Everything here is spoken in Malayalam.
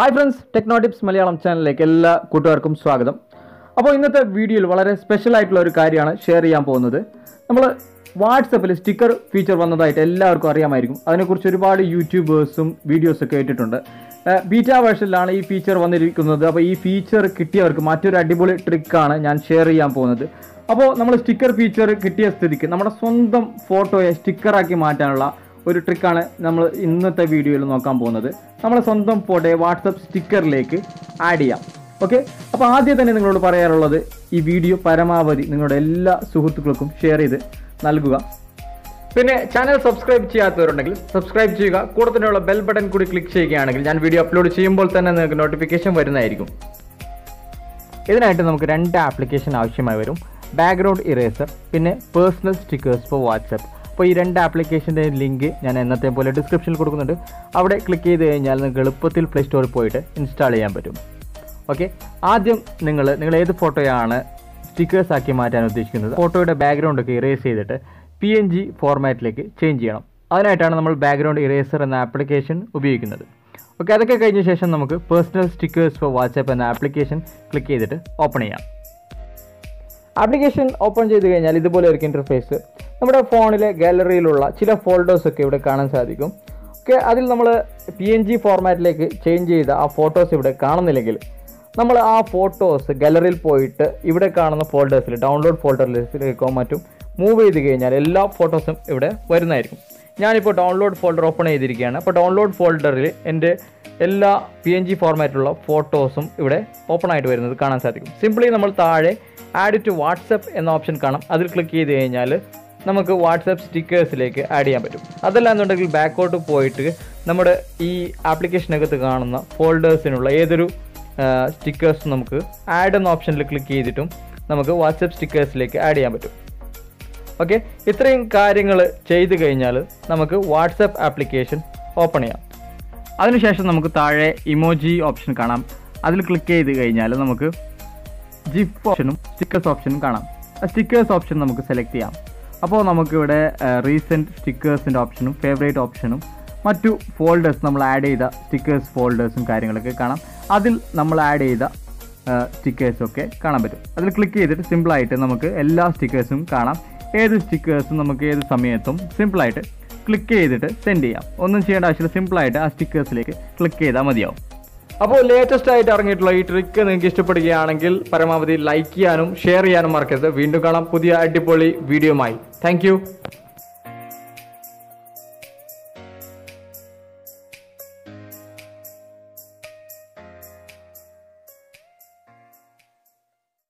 hi friends techno tips Malayalam ചാനലിലേക്ക് എല്ലാ കൂട്ടുകാർക്കും സ്വാഗതം അപ്പോൾ ഇന്നത്തെ വീഡിയോയിൽ വളരെ സ്പെഷ്യൽ ആയിട്ടുള്ള ഒരു കാര്യമാണ് ഷെയർ ചെയ്യാൻ പോകുന്നത് നമ്മൾ വാട്സപ്പിൽ സ്റ്റിക്കർ ഫീച്ചർ വന്നതായിട്ട് എല്ലാവർക്കും അറിയാമായിരിക്കും അതിനെക്കുറിച്ച് ഒരുപാട് യൂട്യൂബേഴ്സും വീഡിയോസൊക്കെ ഇട്ടിട്ടുണ്ട് ബീറ്റ വേർഷനിലാണ് ഈ ഫീച്ചർ വന്നിരിക്കുന്നത് അപ്പോൾ ഈ ഫീച്ചർ കിട്ടിയവർക്ക് മറ്റൊരു അടിപൊളി ട്രിക്കാണ് ഞാൻ ഷെയർ ചെയ്യാൻ പോകുന്നത് അപ്പോൾ നമ്മൾ സ്റ്റിക്കർ ഫീച്ചർ കിട്ടിയ സ്ഥിതിക്ക് നമ്മുടെ സ്വന്തം ഫോട്ടോയെ സ്റ്റിക്കറാക്കി മാറ്റാനുള്ള ഒരു ട്രിക്കാണ് നമ്മൾ ഇന്നത്തെ വീഡിയോയിൽ നോക്കാൻ പോകുന്നത് നമ്മളെ സ്വന്തം ഫോട്ടോയെ വാട്സപ്പ് സ്റ്റിക്കറിലേക്ക് ആഡ് ചെയ്യാം ഓക്കെ അപ്പോൾ ആദ്യം തന്നെ നിങ്ങളോട് പറയാറുള്ളത് ഈ വീഡിയോ പരമാവധി നിങ്ങളുടെ എല്ലാ സുഹൃത്തുക്കൾക്കും ഷെയർ ചെയ്ത് നൽകുക പിന്നെ ചാനൽ സബ്സ്ക്രൈബ് ചെയ്യാത്തവരുണ്ടെങ്കിൽ സബ്സ്ക്രൈബ് ചെയ്യുക കൂടെ തന്നെയുള്ള ബെൽ ബട്ടൺ കൂടി ക്ലിക്ക് ചെയ്യുകയാണെങ്കിൽ ഞാൻ വീഡിയോ അപ്ലോഡ് ചെയ്യുമ്പോൾ തന്നെ നിങ്ങൾക്ക് നോട്ടിഫിക്കേഷൻ വരുന്നതായിരിക്കും ഇതിനായിട്ട് നമുക്ക് രണ്ട് ആപ്ലിക്കേഷൻ ആവശ്യമായി വരും ബാക്ക്ഗ്രൗണ്ട് ഇറേസർ പിന്നെ പേഴ്സണൽ സ്റ്റിക്കേഴ്സ് ഫോർ വാട്സപ്പ് അപ്പോൾ ഈ രണ്ട് ആപ്ലിക്കേഷൻ്റെ ലിങ്ക് ഞാൻ എന്നത്തെ പോലെ ഡിസ്ക്രിപ്ഷനിൽ കൊടുക്കുന്നുണ്ട് അവിടെ ക്ലിക്ക് ചെയ്ത് കഴിഞ്ഞാൽ നിങ്ങൾക്ക് എളുപ്പത്തിൽ പ്ലേ സ്റ്റോറിൽ പോയിട്ട് ഇൻസ്റ്റാൾ ചെയ്യാൻ പറ്റും ഓക്കെ ആദ്യം നിങ്ങൾ നിങ്ങൾ ഏത് ഫോട്ടോയാണ് സ്റ്റിക്കേഴ്സ് ആക്കി മാറ്റാൻ ഉദ്ദേശിക്കുന്നത് ഫോട്ടോയുടെ ബാക്ക്ഗ്രൗണ്ട് ഒക്കെ ഇറേസ് ചെയ്തിട്ട് പി എൻ ജി ഫോർമാറ്റിലേക്ക് ചേഞ്ച് ചെയ്യണം അതിനായിട്ടാണ് നമ്മൾ ബാക്ക്ഗ്രൗണ്ട് ഇറേസർ എന്ന ആപ്ലിക്കേഷൻ ഉപയോഗിക്കുന്നത് ഓക്കെ അതൊക്കെ കഴിഞ്ഞ ശേഷം നമുക്ക് പേഴ്സണൽ സ്റ്റിക്കേഴ്സ് ഫോർ വാട്സാപ്പ് എന്ന ആപ്ലിക്കേഷൻ ക്ലിക്ക് ചെയ്തിട്ട് ഓപ്പൺ ചെയ്യാം ആപ്ലിക്കേഷൻ ഓപ്പൺ ചെയ്ത് കഴിഞ്ഞാൽ ഇതുപോലെ ഒരു ഇൻ്റർഫേസ് നമ്മുടെ ഫോണിലെ ഗാലറിയിലുള്ള ചില ഫോൾഡേഴ്സ് ഒക്കെ ഇവിടെ കാണാൻ സാധിക്കും ഓക്കെ അതിൽ നമ്മൾ പി എൻ ജി ഫോർമാറ്റിലേക്ക് ചേഞ്ച് ചെയ്ത ആ ഫോട്ടോസ് ഇവിടെ കാണുന്നില്ലെങ്കിൽ നമ്മൾ ആ ഫോട്ടോസ് ഗാലറിയിൽ പോയിട്ട് ഇവിടെ കാണുന്ന ഫോൾഡേഴ്സിൽ ഡൗൺലോഡ് ഫോൾഡറിലേക്കോ മറ്റും മൂവ് ചെയ്ത് കഴിഞ്ഞാൽ എല്ലാ ഫോട്ടോസും ഇവിടെ വരുന്നതായിരിക്കും ഞാനിപ്പോൾ ഡൗൺലോഡ് ഫോൾഡർ ഓപ്പൺ ചെയ്തിരിക്കുകയാണ് അപ്പോൾ ഡൗൺലോഡ് ഫോൾഡറിൽ എൻ്റെ എല്ലാ പി എൻ ജി ഫോർമാറ്റിലുള്ള ഫോട്ടോസും ഇവിടെ ഓപ്പൺ ആയിട്ട് വരുന്നത് കാണാൻ സാധിക്കും സിംപ്ലി നമ്മൾ താഴെ ആഡ് ടു വാട്സപ്പ് എന്ന ഓപ്ഷൻ കാണാം അതിൽ ക്ലിക്ക് ചെയ്ത് കഴിഞ്ഞാൽ നമുക്ക് വാട്സപ്പ് സ്റ്റിക്കേഴ്സിലേക്ക് ആഡ് ചെയ്യാൻ പറ്റും അതല്ല എന്നുണ്ടെങ്കിൽ ബാക്കോട്ട് പോയിട്ട് നമ്മുടെ ഈ ആപ്ലിക്കേഷനകത്ത് കാണുന്ന ഫോൾഡേഴ്സിനുള്ള ഏതൊരു സ്റ്റിക്കേഴ്സ് നമുക്ക് ആഡ് എന്ന ഓപ്ഷനിൽ ക്ലിക്ക് ചെയ്തിട്ടും നമുക്ക് വാട്സപ്പ് സ്റ്റിക്കേഴ്സിലേക്ക് ആഡ് ചെയ്യാൻ പറ്റും ഓക്കെ ഇത്രയും കാര്യങ്ങൾ ചെയ്ത് കഴിഞ്ഞാൽ നമുക്ക് വാട്സപ്പ് ആപ്ലിക്കേഷൻ ഓപ്പൺ ചെയ്യാം അതിനുശേഷം നമുക്ക് താഴെ ഇമോജി ഓപ്ഷൻ കാണാം അതിൽ ക്ലിക്ക് ചെയ്ത് കഴിഞ്ഞാൽ നമുക്ക് ജിഫ് ഓപ്ഷനും സ്റ്റിക്കേഴ്സ് ഓപ്ഷനും കാണാം ആ സ്റ്റിക്കേഴ്സ് ഓപ്ഷൻ നമുക്ക് സെലക്ട് ചെയ്യാം അപ്പോൾ നമുക്കിവിടെ റീസെൻറ്റ് സ്റ്റിക്കേഴ്സിൻ്റെ ഓപ്ഷനും ഫേവറേറ്റ് ഓപ്ഷനും മറ്റു ഫോൾഡേഴ്സ് നമ്മൾ ആഡ് ചെയ്ത സ്റ്റിക്കേഴ്സ് ഫോൾഡേഴ്സും കാര്യങ്ങളൊക്കെ കാണാം അതിൽ നമ്മൾ ആഡ് ചെയ്ത സ്റ്റിക്കേഴ്സൊക്കെ കാണാൻ പറ്റും അതിൽ ക്ലിക്ക് ചെയ്തിട്ട് സിമ്പിളായിട്ട് നമുക്ക് എല്ലാ സ്റ്റിക്കേഴ്സും കാണാം ഏത് സ്റ്റിക്കേഴ്സും നമുക്ക് ഏത് സമയത്തും സിമ്പിളായിട്ട് ക്ലിക്ക് ചെയ്തിട്ട് സെൻഡ് ചെയ്യാം ഒന്നും ചെയ്യേണ്ട ആവശ്യമില്ല സിമ്പിളായിട്ട് ആ സ്റ്റിക്കേഴ്സിലേക്ക് ക്ലിക്ക് ചെയ്താൽ മതിയാവും അപ്പോൾ ലേറ്റസ്റ്റ് ആയിട്ട് ഇറങ്ങിയിട്ടുള്ള ഈ ട്രിക്ക് നിങ്ങൾക്ക് ഇഷ്ടപ്പെടുകയാണെങ്കിൽ പരമാവധി ലൈക്ക് ചെയ്യാനും ഷെയർ ചെയ്യാനും മറക്കരുത് വീണ്ടും കാണാം പുതിയ അടിപൊളി വീഡിയോയുമായി താങ്ക്